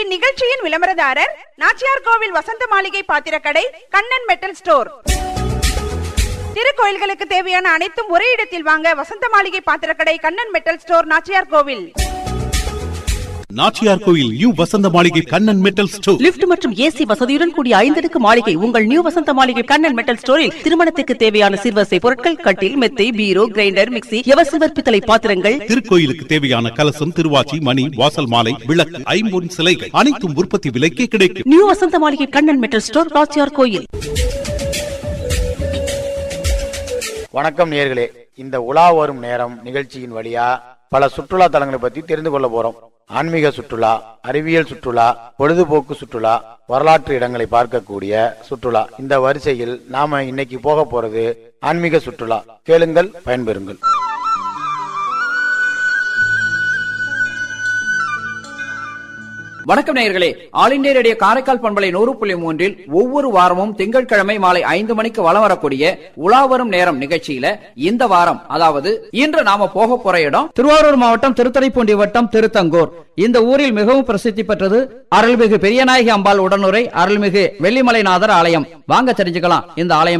இந்நிகழ்ச்சியின் விளம்பரதாரர் நாச்சியார் கோவில் வசந்த மாளிகை பாத்திரக்கடை கண்ணன் மெட்டல் ஸ்டோர் திருக்கோயில்களுக்கு தேவையான அனைத்தும் ஒரே இடத்தில் வாங்க வசந்த மாளிகை பாத்திரக்கடை Kannan metal store Nachiyar Kovil Nachiyar Koyil new Vasantha Maligai Kannan metal store lift மற்றும் ஏசி வசதியுடன் கூடிய ஐந்தடுக்கு மாளிகை உங்கள் நியூ வசந்த மாளிகை கண்ணன் மெட்டல் ஸ்டோரில் திருமணத்துக்கு தேவையான சிறுவசை பொருட்கள் கட்டில் மெத்தை பீரோ கிரைண்டர் மிக்ஸி எவசில்வர் பித்தளை பாத்திரங்கள் திருக்கோயிலுக்கு தேவையான கலசம் திருவாச்சி மணி வாசல் மாலை விளக்கு ஐம்பொன் சிலைகள் அனைத்தும் உற்பத்தி விலைக்கே கிடைக்கும் new Vasantha Maligai Kannan metal store ராச்சியார் கோயில் வணக்கம் நேர்களே இந்த உலா வரும் நேரம் நிகழ்ச்சியின் வழியா பல சுற்றுலா தலங்களை பத்தி தெரிந்து கொள்ள போறோம் ஆன்மீக சுற்றுலா அறிவியல் சுற்றுலா பொழுதுபோக்கு சுற்றுலா வரலாற்று இடங்களை பார்க்கக்கூடிய சுற்றுலா இந்த வரிசையில் நாம இன்னைக்கு போக போறது ஆன்மீக சுற்றுலா கேளுங்கள் பயன்பெறுங்கள் வணக்கம் நேயர்களே ஆல் இண்டியா ரேடியோ காரைக்கால் பண்பலை நூறு புள்ளி மூன்றில் ஒவ்வொரு வாரமும் திங்கட்கிழமை மாலை ஐந்து மணிக்கு வலம் வரக்கூடிய உலாவரும் நேரம் நிகழ்ச்சியில இந்த வாரம் அதாவது இன்று நாம போக போற இடம் திருவாரூர் மாவட்டம் திருத்துறைப்பூண்டி வட்டம் திருத்தங்கூர் இந்த ஊரில் மிகவும் பிரசித்தி பெற்றது அருள்மிகு பெரியநாயகி அம்பாள் உடனுரை அருள்மிகு வெள்ளிமலைநாதர் ஆலயம் வாங்க தெரிஞ்சுக்கலாம் இந்த ஆலயம்